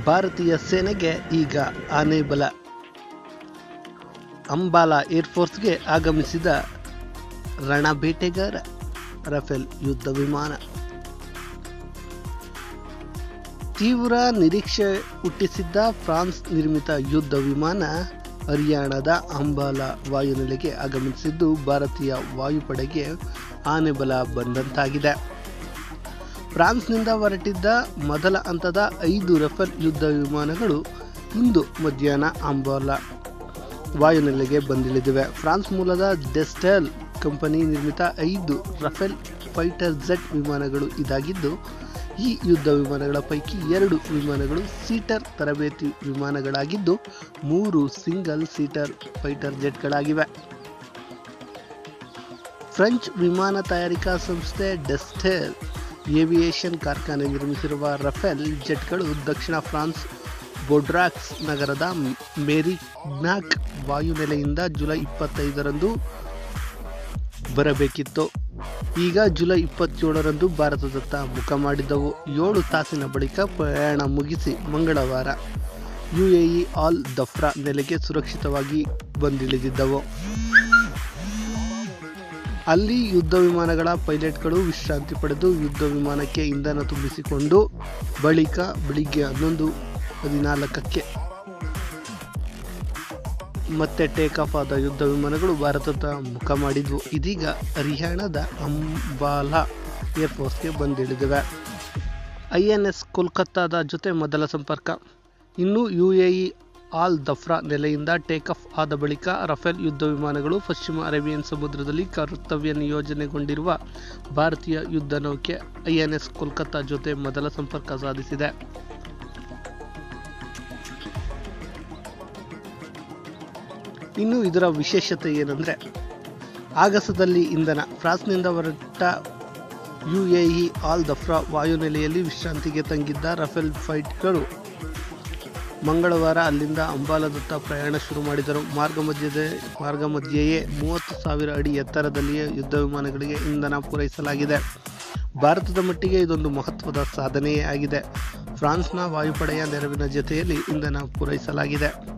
ಭಾರತೀಯ ಸೇನೆಗೆ ಈಗ ಆನೆ ಬಲ ಅಂಬಾಲಾ ಏರ್ಫೋರ್ಸ್ಗೆ ಆಗಮಿಸಿದ ರಣಬೇಟೆಗಾರ ರಫೇಲ್ ಯುದ್ಧ ವಿಮಾನ ತೀವ್ರ ನಿರೀಕ್ಷೆ ಹುಟ್ಟಿಸಿದ್ದ ಫ್ರಾನ್ಸ್ ನಿರ್ಮಿತ ಯುದ್ಧ ವಿಮಾನ ಹರಿಯಾಣದ ಅಂಬಾಲಾ ವಾಯುನೆಲೆಗೆ ಆಗಮಿಸಿದ್ದು ಭಾರತೀಯ ವಾಯುಪಡೆಗೆ ಆನೆ ಬಲ ಬಂದಂತಾಗಿದೆ ಫ್ರಾನ್ಸ್ನಿಂದ ಹೊರಟಿದ್ದ ಮೊದಲ ಹಂತದ ಐದು ರಫೇಲ್ ಯುದ್ಧ ವಿಮಾನಗಳು ಇಂದು ಮಧ್ಯಾಹ್ನ ಅಂಬಾಲಾ ವಾಯುನೆಲೆಗೆ ಬಂದಿಳಿದಿವೆ ಫ್ರಾನ್ಸ್ ಮೂಲದ ಡೆಸ್ಟೆಲ್ ಕಂಪನಿ ನಿರ್ಮಿತ ಐದು ರಫೇಲ್ ಫೈಟರ್ ಜೆಟ್ ವಿಮಾನಗಳು ಇದಾಗಿದ್ದು ಈ ಯುದ್ಧ ವಿಮಾನಗಳ ಪೈಕಿ ಎರಡು ವಿಮಾನಗಳು ಸೀಟರ್ ತರಬೇತಿ ವಿಮಾನಗಳಾಗಿದ್ದು ಮೂರು ಸಿಂಗಲ್ ಸೀಟರ್ ಫೈಟರ್ ಜೆಟ್ಗಳಾಗಿವೆ ಫ್ರೆಂಚ್ ವಿಮಾನ ತಯಾರಿಕಾ ಸಂಸ್ಥೆ ಡೆಸ್ಟೆಲ್ ಏವಿಯೇಷನ್ ಕಾರ್ಖಾನೆ ನಿರ್ಮಿಸಿರುವ ರಫೇಲ್ ಜೆಟ್ಗಳು ದಕ್ಷಿಣ ಫ್ರಾನ್ಸ್ ಬೊಡ್ರಾಕ್ಸ್ ನಗರದ ಮೆರಿಗ್ನಾಕ್ ವಾಯುನೆಲೆಯಿಂದ ಜುಲೈ ಇಪ್ಪತ್ತೈದರಂದು ಬರಬೇಕಿತ್ತು ಈಗ ಜುಲೈ ಇಪ್ಪತ್ತೇಳರಂದು ಭಾರತದತ್ತ ಮುಖ ಮಾಡಿದ್ದವು ಏಳು ತಾಸಿನ ಬಳಿಕ ಪ್ರಯಾಣ ಮುಗಿಸಿ ಮಂಗಳವಾರ ಯುಎಇ ಆಲ್ ದಫ್ರಾ ನೆಲೆಗೆ ಸುರಕ್ಷಿತವಾಗಿ ಬಂದಿಳಿದಿದ್ದವು ಅಲ್ಲಿ ಯುದ್ಧ ವಿಮಾನಗಳ ಪೈಲಟ್ಗಳು ವಿಶ್ರಾಂತಿ ಪಡೆದು ಯುದ್ಧ ವಿಮಾನಕ್ಕೆ ಇಂಧನ ತುಂಬಿಸಿಕೊಂಡು ಬಳಿಕ ಬೆಳಿಗ್ಗೆ ಹನ್ನೊಂದು ಹದಿನಾಲ್ಕಕ್ಕೆ ಮತ್ತೆ ಟೇಕ್ ಆಫ್ ಆದ ಯುದ್ಧ ವಿಮಾನಗಳು ಭಾರತದ ಮುಖ ಮಾಡಿದ್ವು ಇದೀಗ ಹರಿಯಾಣದ ಅಂಬಾಲಾ ಏರ್ಫೋರ್ಸ್ಗೆ ಬಂದಿಳಿದಿವೆ ಐ ಎನ್ ಎಸ್ ಕೋಲ್ಕತ್ತಾದ ಜೊತೆ ಮೊದಲ ಸಂಪರ್ಕ ಇನ್ನು U A E Al Dhafra ನೆಲೆಯಿಂದ ಟೇಕ್ ಆಫ್ ಆದ ಬಳಿಕ ರಫೇಲ್ ಯುದ್ಧ ವಿಮಾನಗಳು ಪಶ್ಚಿಮ ಅರೇಬಿಯನ್ ಸಮುದ್ರದಲ್ಲಿ ಕರ್ತವ್ಯ ನಿಯೋಜನೆಗೊಂಡಿರುವ ಭಾರತೀಯ ಯುದ್ಧ ನೌಕೆ ಐ ಎನ್ ಎಸ್ ಕೋಲ್ಕತ್ತಾ ಜೊತೆ ಮೊದಲ ಸಂಪರ್ಕ ಸಾಧಿಸಿದೆ ಇನ್ನು ಇದರ ವಿಶೇಷತೆ ಏನಂದರೆ ಆಗಸದಲ್ಲಿ ಇಂಧನ ಫ್ರಾನ್ಸ್ನಿಂದ ಹೊರಟ U A E Al Dhafra ವಾಯುನೆಲೆಯಲ್ಲಿ ವಿಶ್ರಾಂತಿಗೆ ತಂಗಿದ್ದ ರಫೇಲ್ ಫೈಟ್ಗಳು ಮಂಗಳವಾರ ಅಲ್ಲಿಂದ ಅಂಬಾಲದತ್ತ ಪ್ರಯಾಣ ಶುರು ಮಾಡಿದರು ಮಾರ್ಗ ಮಧ್ಯದ ಮಾರ್ಗ ಮಧ್ಯೆಯೇ ಮೂವತ್ತು ಸಾವಿರ ಅಡಿ ಎತ್ತರದಲ್ಲಿಯೇ ಯುದ್ಧ ವಿಮಾನಗಳಿಗೆ ಇಂಧನ ಪೂರೈಸಲಾಗಿದೆ ಭಾರತದ ಮಟ್ಟಿಗೆ ಇದೊಂದು ಮಹತ್ವದ ಸಾಧನೆಯೇ ಆಗಿದೆ ಫ್ರಾನ್ಸ್ನ ವಾಯುಪಡೆಯ ನೆರವಿನ ಜೊತೆಯಲ್ಲಿ ಇಂಧನ ಪೂರೈಸಲಾಗಿದೆ